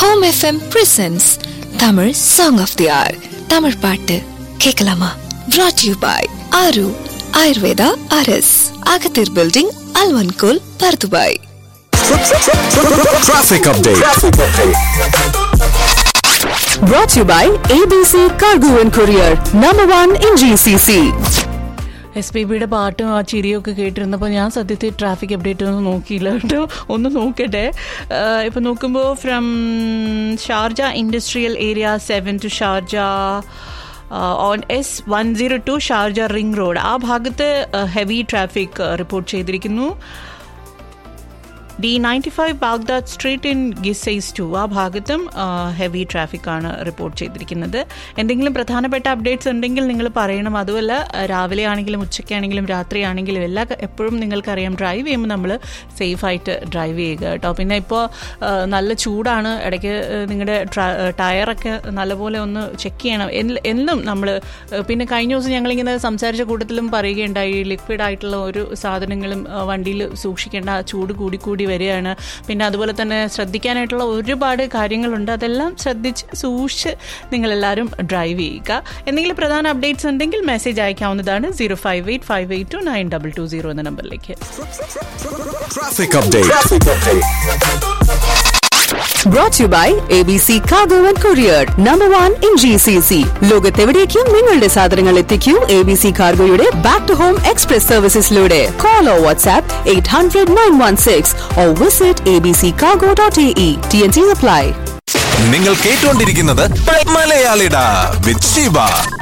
Home FM presents Tamil song of the hour Tamil பாட்டு கேட்கலாமா brought you by Aaru Ayurveda அரஸ் அகத்தீர் பில்டிங் அல்வன்கோல் Bur Dubai Traffic update. Brought to you by ABC Cargo and Courier, number one in GCC. S P ബിയുടെ പാട്ടും ആ ചിരിയൊക്കെ കേട്ടിരുന്നപ്പോൾ ഞാൻ സത്യത്തിൽ ട്രാഫിക് അപ്ഡേറ്റ് ഒന്നും നോക്കിയില്ല കേട്ടോ ഒന്ന് നോക്കട്ടെ ഇപ്പം നോക്കുമ്പോൾ from Sharjah industrial area seven to Sharjah on S one zero two Sharjah ring road ആ ഭാഗത്ത് ഹെവി ട്രാഫിക് റിപ്പോർട്ട് ചെയ്തിരിക്കുന്നു D ninety five Baghdad street in Qusais to ആ ഭാഗത്തും ഹെവി ട്രാഫിക് ആണ് റിപ്പോർട്ട് ചെയ്തിരിക്കുന്നത് എന്തെങ്കിലും പ്രധാനപ്പെട്ട അപ്ഡേറ്റ്സ് ഉണ്ടെങ്കിൽ നിങ്ങൾ പറയണം അതുമല്ല ആ, രാവിലെ ആണെങ്കിലും ഉച്ചയ്ക്കാണെങ്കിലും രാത്രിയാണെങ്കിലും എല്ലാ എപ്പോഴും നിങ്ങൾക്കറിയാം ഡ്രൈവ് ചെയ്യുമ്പോൾ നമ്മൾ സേഫായിട്ട് ഡ്രൈവ് ചെയ്യുക കേട്ടോ പിന്നെ ഇപ്പോൾ നല്ല ചൂടാണ് ഇടയ്ക്ക് നിങ്ങളുടെ ടയറൊക്കെ നല്ലപോലെ ഒന്ന് ചെക്ക് ചെയ്യണം എൽ- എന്നും നമ്മൾ പിന്നെ കഴിഞ്ഞ ദിവസം ഞങ്ങളിങ്ങനെ സംസാരിച്ച കൂട്ടത്തിലും പറയുകയുണ്ടായി ലിക്വിഡ് ആയിട്ടുള്ള ഒരു സാധനങ്ങളും ആ, വണ്ടിയിൽ സൂക്ഷിക്കേണ്ട ആ ചൂട് കൂടി കൂടി വരികയാണ് പിന്നെ അതുപോലെ തന്നെ ശ്രദ്ധിക്കാനായിട്ടുള്ള ഒരുപാട് കാര്യങ്ങളുണ്ട് അതെല്ലാം ശ്രദ്ധിച്ച് സൂക്ഷിച്ച് നിങ്ങളെല്ലാവരും ഡ്രൈവ് ചെയ്യുക എന്തെങ്കിലും പ്രധാന അപ്ഡേറ്റ്സ് ഉണ്ടെങ്കിൽ മെസ്സേജ് അയക്കാവുന്നതാണ് zero five eight five eight two nine double two zero എന്ന നമ്പറിലേക്ക് Traffic update. Brought to you by ABC Cargo and Courier, number one in GCC. ലോകത്തെവിടേക്കും നിങ്ങളുടെ സാധനങ്ങൾ എത്തിക്കൂ എ ബി സി കാർഗോയുടെ ബാക്ക് ടു ഹോം എക്സ്പ്രസ് സർവീസസിലൂടെ call or WhatsApp eight hundred nine one six or visit A B C cargo dot A E T N C apply നിങ്ങൾ കേട്ടുകൊണ്ടിരിക്കുന്നത് മലയാളിട വിത്ത് ഷീബ